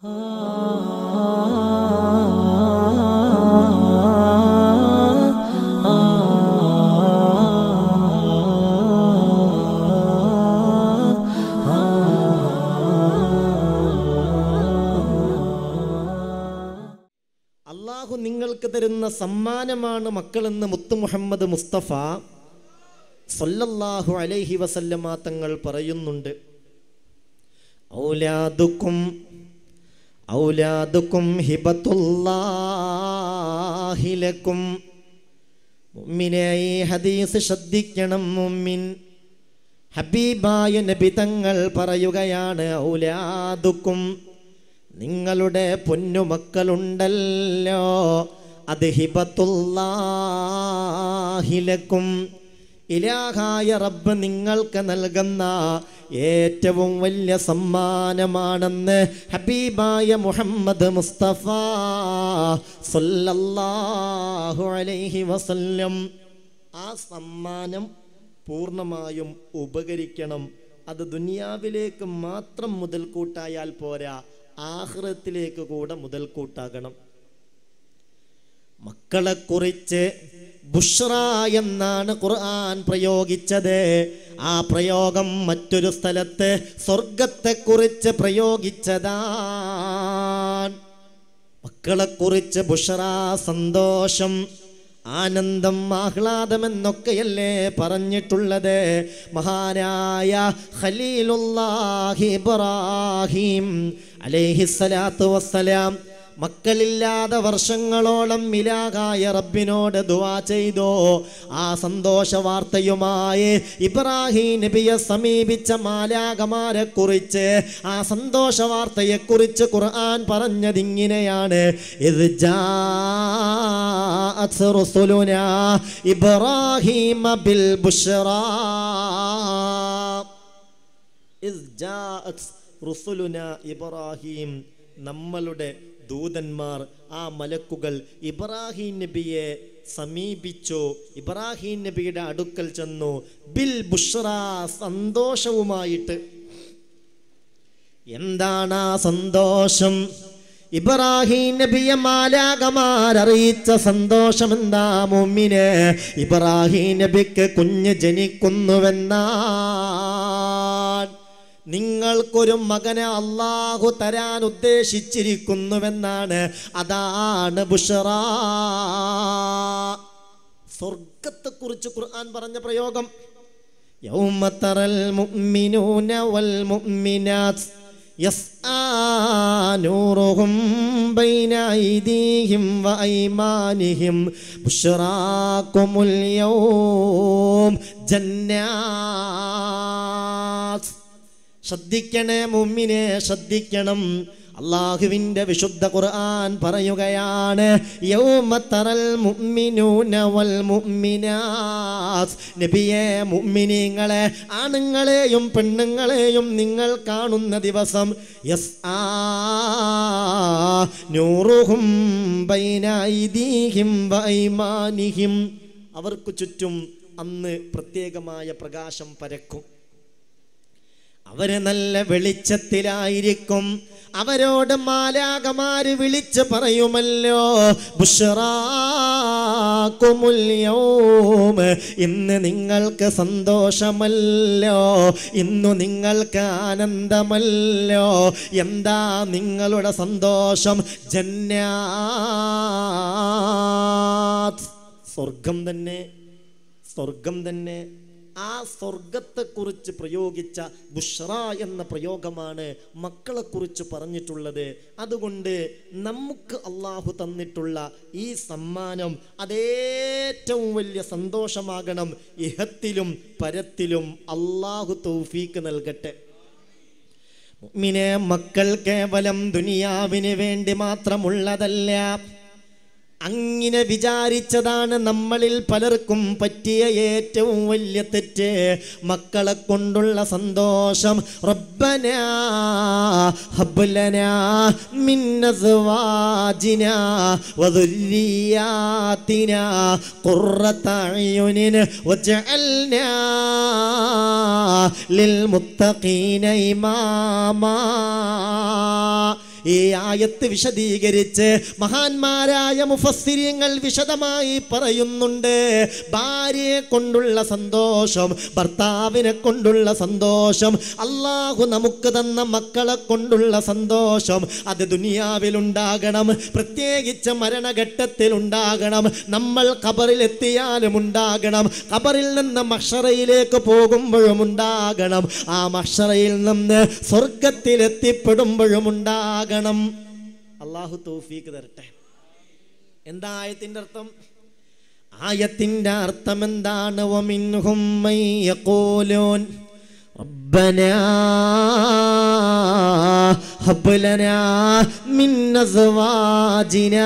അള്ളാഹു നിങ്ങൾക്ക് തരുന്ന സമ്മാനമാണ് മക്കളെന്ന് മുത്തു മുഹമ്മദ് മുസ്തഫ സല്ലല്ലാഹു അലൈഹി വസല്ലമ തങ്ങൾ പറയുന്നുണ്ട് ഔലാദുക്കും ഔലാദുക്കും ഹിബത്തുല്ലാഹിലക്കും മുമ്മിനെ ഈ ഹദീസ് ശ്രദ്ധിക്കണം മുമ്മിൻ ഹബീബായ നബി തങ്ങൾ പറയുകയാണ് ഔലാദുക്കും നിങ്ങളുടെ പൊന്നുമക്കളുണ്ടല്ലോ അത് ഹിബത്തുല്ലാഹിലക്കും ഇലാഹായ റബ്ബ് നിങ്ങൾക്ക് നൽകുന്ന ഏറ്റവും വലിയ സമ്മാനമാണെന്ന് ഹബീബായ മുഹമ്മദ് മുസ്തഫ സല്ലല്ലാഹു അലൈഹി വസല്ലം ആ സമ്മാനം പൂർണ്ണമായും ഉപകരിക്കണം അത് ദുനിയാവിലേക്ക് മാത്രം മുതൽക്കൂട്ടായാൽ പോരാ ആഹ്റത്തിലേക്ക് കൂടെ മുതൽക്കൂട്ടാകണം മക്കളെ കുറിച്ച് ബുഷ്ര എന്നാണ് ഖുർആൻ പ്രയോഗിച്ചത് ആ പ്രയോഗം മറ്റൊരു സ്ഥലത്ത് സ്വർഗത്തെ കുറിച്ച് പ്രയോഗിച്ചതാണ് മക്കളെ കുറിച്ച് ബുഷറ സന്തോഷം ആനന്ദം ആഹ്ലാദം എന്നൊക്കെയല്ലേ പറഞ്ഞിട്ടുള്ളത് മഹാനായ ഖലീലുല്ലാഹി ഇബ്രാഹിം അലൈഹിസ്സലാത്തു വസ്സലാം മക്കളില്ലാതെ വർഷങ്ങളോളം മിലാകായ റബ്ബിനോട് ദുവാ ചെയ്തു ആ സന്തോഷ വാർത്തയുമായി ഇബ്രാഹിം നബിയെ സമീപിച്ച മാലാകമാരെ കുറിച്ച് ആ സന്തോഷ വാർത്തയെ കുറിച്ച് ഖുർആൻ പറഞ്ഞതിങ്ങനെയാണ് ഇത് ജാഅത്ത് റസുലുനാ ഇബ്രാഹിം ബിൽ ബുഷ്റാ ഇസ് ജാഅത്ത് റുസുലുനാ ഇബ്രാഹിം നമ്മളുടെ ദൂതന്മാർ ആ മലക്കുകൾ ഇബ്രാഹിം നബിയെ സമീപിച്ചു ഇബ്രാഹിം നബിയുടെ അടുക്കൽ ചെന്നു ബിൽ ബുഷ്റ സന്തോഷവുമായിട്ട് എന്താണ് ആ സന്തോഷം ഇബ്രാഹിം നബിയെ മാലാകമാർ അറിയിച്ച സന്തോഷം എന്താ മുമ്മിന് ഇബ്രാഹിം നബിക്ക് കുഞ്ഞ് ജനിക്കുന്നുവെന്നാൻ നിങ്ങൾക്കൊരു മകനെ അള്ളാഹു തരാൻ ഉദ്ദേശിച്ചിരിക്കുന്നുവെന്നാണ് അതാണ് ബുഷറ സ്വർഗത്തെക്കുറിച്ച് ഖുർആൻ പറഞ്ഞ പ്രയോഗം يوم ترى المؤمنون والمؤمنات يسعى نورهم بين أيديهم وأيمانهم بشراكم اليوم جنات ശ്രദ്ധിക്കണേ മുമ്മിനെ ശ്രദ്ധിക്കണം അള്ളാഹുവിൻ്റെ വിശുദ്ധ ഖുർആൻ പറയുകയാണ് യൗമ തറൽ മുഅ്മിനൂന വൽ മുഅ്മിനാത്ത് നബിയെ മുഅ്മിനീങ്ങളെ ആണുങ്ങളെയും പെണ്ണുങ്ങളെയും നിങ്ങൾ കാണുന്ന ദിവസം യസ് ആ നൂറുഹും ബൈന ഐദീഹിം വൈമാനിഹിം അവർക്ക് ചുറ്റും അന്ന് പ്രത്യേകമായ പ്രകാശം പരക്കും അവര് നല്ല വെളിച്ചത്തിലായിരിക്കും അവരോട് മാലാകമാര് വിളിച്ച് പറയുമല്ലോ ബുഷറാക്കുമുല്യോം ഇന്ന് നിങ്ങൾക്ക് സന്തോഷമല്ലോ ഇന്നു നിങ്ങൾക്ക് ആനന്ദമല്ലോ എന്താ നിങ്ങളുടെ സന്തോഷം ജന്നാത്ത് സ്വർഗം തന്നെ സ്വർഗം തന്നെ ആ സ്വർഗത്തെക്കുറിച്ച് പ്രയോഗിച്ച ബുഷ്ര എന്ന പ്രയോഗമാണ് മക്കളെക്കുറിച്ച് പറഞ്ഞിട്ടുള്ളത് അതുകൊണ്ട് നമുക്ക് അള്ളാഹു തന്നിട്ടുള്ള ഈ സമ്മാനം അതേറ്റവും വലിയ സന്തോഷമാകണം ഇഹത്തിലും പരത്തിലും അള്ളാഹു തൗഫീക്ക് നൽകട്ടെ മുഅ്മിനെ മക്കൾ കേവലം ദുനിയാവിന് വേണ്ടി മാത്രമുള്ളതല്ല അങ്ങനെ വിചാരിച്ചതാണ് നമ്മളിൽ പലർക്കും പറ്റിയ ഏറ്റവും വലിയ തെറ്റ് മക്കളെ കൊണ്ടുള്ള സന്തോഷം റബ്ബന ഹബ്ലന മിൻ അസ്വാജിന വദുരിയാതിന ഖുർറത അയുനിൻ വജഅൽനാ ലിൽമുത്തഖീന ഇമാമാ ഈ ആയത്ത് വിശദീകരിച്ച് മഹാന്മാരായ മുഫസ്സിരിയങ്ങൾ വിശദമായി പറയുന്നുണ്ട് ഭാര്യയെ കൊണ്ടുള്ള സന്തോഷം ഭർത്താവിനെ കൊണ്ടുള്ള സന്തോഷം അള്ളാഹു നമുക്ക് തന്ന മക്കളെ കൊണ്ടുള്ള സന്തോഷം അത് ദുനിയാവിലുണ്ടാകണം പ്രത്യേകിച്ച് മരണഘട്ടത്തിൽ ഉണ്ടാകണം നമ്മൾ ഖബറിൽ എത്തിയാലും ഉണ്ടാകണം ഖബറിൽ നിന്ന് മഷറയിലേക്ക് പോകുമ്പോഴും ഉണ്ടാകണം ആ മഷറയിൽ നിന്ന് സ്വർഗത്തിൽ എത്തിപ്പെടുമ്പോഴും ഉണ്ടാകണം അള്ളാഹു തൗഫീക്ക് തരട്ടെ എന്താ ആയത്തിന്റെ അർത്ഥം ആയത്തിന്റെ അർത്ഥം എന്താണ് വമിൻഹും മൻ യഖൂലൂൻ ربنا هب لنا من أزواجنا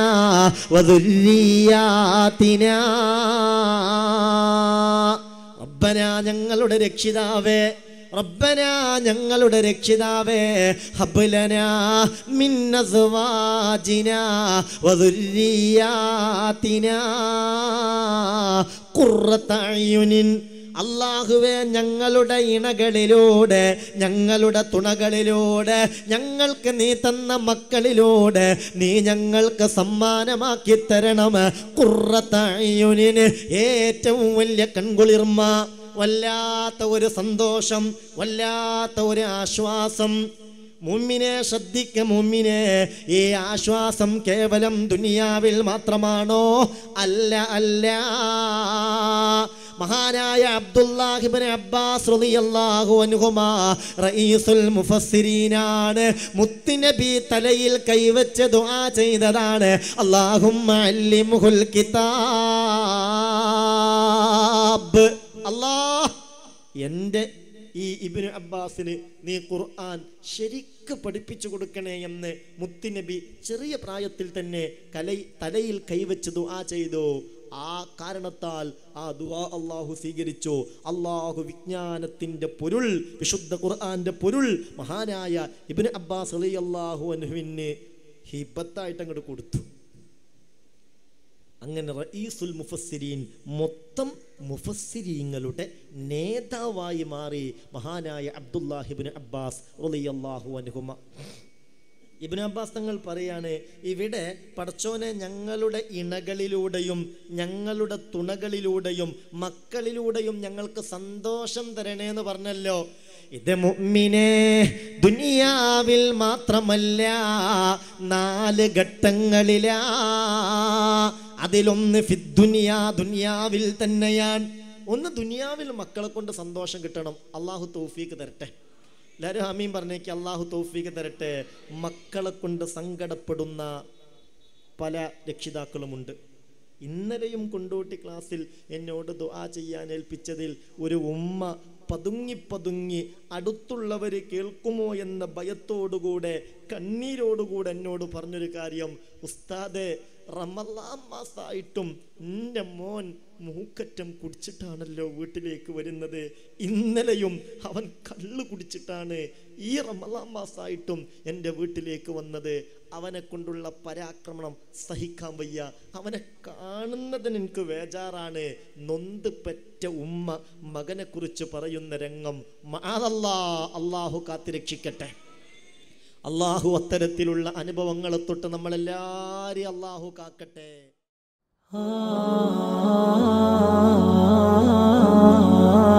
وذرياتنا ربنا ഞങ്ങളുടെ രക്ഷിതാവേ റബ്ബന ഞങ്ങളുടെ രക്ഷിതാവേ ഹബ്ലന മിൻ അസ്വാജിന വദുരിയാതിന ഖുർറത അയുനിൻ അള്ളാഹുവെ ഞങ്ങളുടെ ഇണകളിലൂടെ ഞങ്ങളുടെ തുണകളിലൂടെ ഞങ്ങൾക്ക് നീ തന്ന മക്കളിലൂടെ നീ ഞങ്ങൾക്ക് സമ്മാനമാക്കി തരണം കുറത്തയുനിന് ഏറ്റവും വലിയ കൺകുളിർമ വല്ലാത്ത ഒരു സന്തോഷം വല്ലാത്ത ഒരു ആശ്വാസം മുമ്മിനെ ശ്രദ്ധിക്ക മുമ്മിനെ ഈ ആശ്വാസം കേവലം ദുനിയാവിൽ മാത്രമാണോ അല്ല അല്ല മഹാനായ അബ്ദുല്ലാഹിബിൻ അബ്ബാസ് റളിയല്ലാഹു അൻഹുമാ റഈസുൽ മുഫസ്സിരീനാണ് മുത്തുനബി തലയിൽ കൈവച്ച് ദുആ ചെയ്തതാണ് അല്ലാഹുമ്മ അല്ലിമുൽ കിതാബ് അല്ലാഹ് എൻ്റെ ഈ ഇബിന് അബ്ബാസിന് നീ ഖുർആൻ ശരിക്ക് പഠിപ്പിച്ചു കൊടുക്കണേ എന്ന് മുത്തുനബി ചെറിയ പ്രായത്തിൽ തന്നെ കലൈ തലയിൽ കൈവച്ച് ദുആ ചെയ്തു ആ കാരണത്താൽ ആ ദുആ അള്ളാഹു സ്വീകരിച്ചു അള്ളാഹു വിജ്ഞാനത്തിന്റെ പൊരുൾ വിശുദ്ധ ഖുർആന്റെ പൊരുൾ മഹാനായ ഇബിന് അബ്ബാസ് അലി അള്ളാഹു അനുവിന് ഹിബത്തായിട്ട് അങ്ങോട്ട് കൊടുത്തു അങ്ങനെ റഈസുൽ മുഫസ്സിരീൻ മൊത്തം മുഫസ്സിരീങ്ങളുടെ നേതാവായി മാറി മഹാനായ അബ്ദുല്ലാഹിബിൻ അബ്ബാസ് റളിയല്ലാഹു അൻഹുമ ഇബിൻ അബ്ബാസ് തങ്ങൾ പറയാണ് ഇവിടെ പടച്ചോനെ ഞങ്ങളുടെ ഇണകളിലൂടെയും ഞങ്ങളുടെ തുണകളിലൂടെയും മക്കളിലൂടെയും ഞങ്ങൾക്ക് സന്തോഷം തരണേ എന്ന് പറഞ്ഞല്ലോ ഇത് മുഅ്മിനെ ദുനിയാവിൽ മാത്രമല്ല നാല് ഘട്ടങ്ങളിലാ അതിലൊന്ന് ഫിദ്ദുനിയാ ദുനിയാവിൽ തന്നെയാണ് ഒന്ന് ദുനിയാവിൽ മക്കളെ കൊണ്ട് സന്തോഷം കിട്ടണം അള്ളാഹു തൗഫീക്ക് തരട്ടെ എല്ലാവരും ആമീൻ പറഞ്ഞേക്ക് അള്ളാഹു തൗഫീക്ക് തരട്ടെ മക്കളെ കൊണ്ട് സങ്കടപ്പെടുന്ന പല രക്ഷിതാക്കളുമുണ്ട് ഇന്നലെയും കൊണ്ടോട്ടി ക്ലാസ്സിൽ എന്നോട് ദുആ ചെയ്യാൻ ഏൽപ്പിച്ചതിൽ ഒരു ഉമ്മ പതുങ്ങി പതുങ്ങി അടുത്തുള്ളവർ കേൾക്കുമോ എന്ന ഭയത്തോടുകൂടെ കണ്ണീരോടുകൂടെ എന്നോട് പറഞ്ഞൊരു കാര്യം ഉസ്താദെ റമലാം മാസമായിട്ടും എൻ്റെ മോൻ മൂക്കറ്റം കുടിച്ചിട്ടാണല്ലോ വീട്ടിലേക്ക് വരുന്നത് ഇന്നലെയും അവൻ കള്ള് കുടിച്ചിട്ടാണ് ഈ റമലാം മാസമായിട്ടും എൻ്റെ വീട്ടിലേക്ക് വന്നത് അവനെ കൊണ്ടുള്ള പരാക്രമണം സഹിക്കാൻ വയ്യ അവനെ കാണുന്നതിന് എനിക്ക് വേജാറാണ് നൊന്ത് പെറ്റ ഉമ്മ മകനെ കുറിച്ച് പറയുന്ന രംഗം മാതല്ലാ അള്ളാഹു കാത്തിരക്ഷിക്കട്ടെ അള്ളാഹു അത്തരത്തിലുള്ള അനുഭവങ്ങളെ തൊട്ട് നമ്മളെല്ലാരെയും അള്ളാഹു കാക്കട്ടെ ആ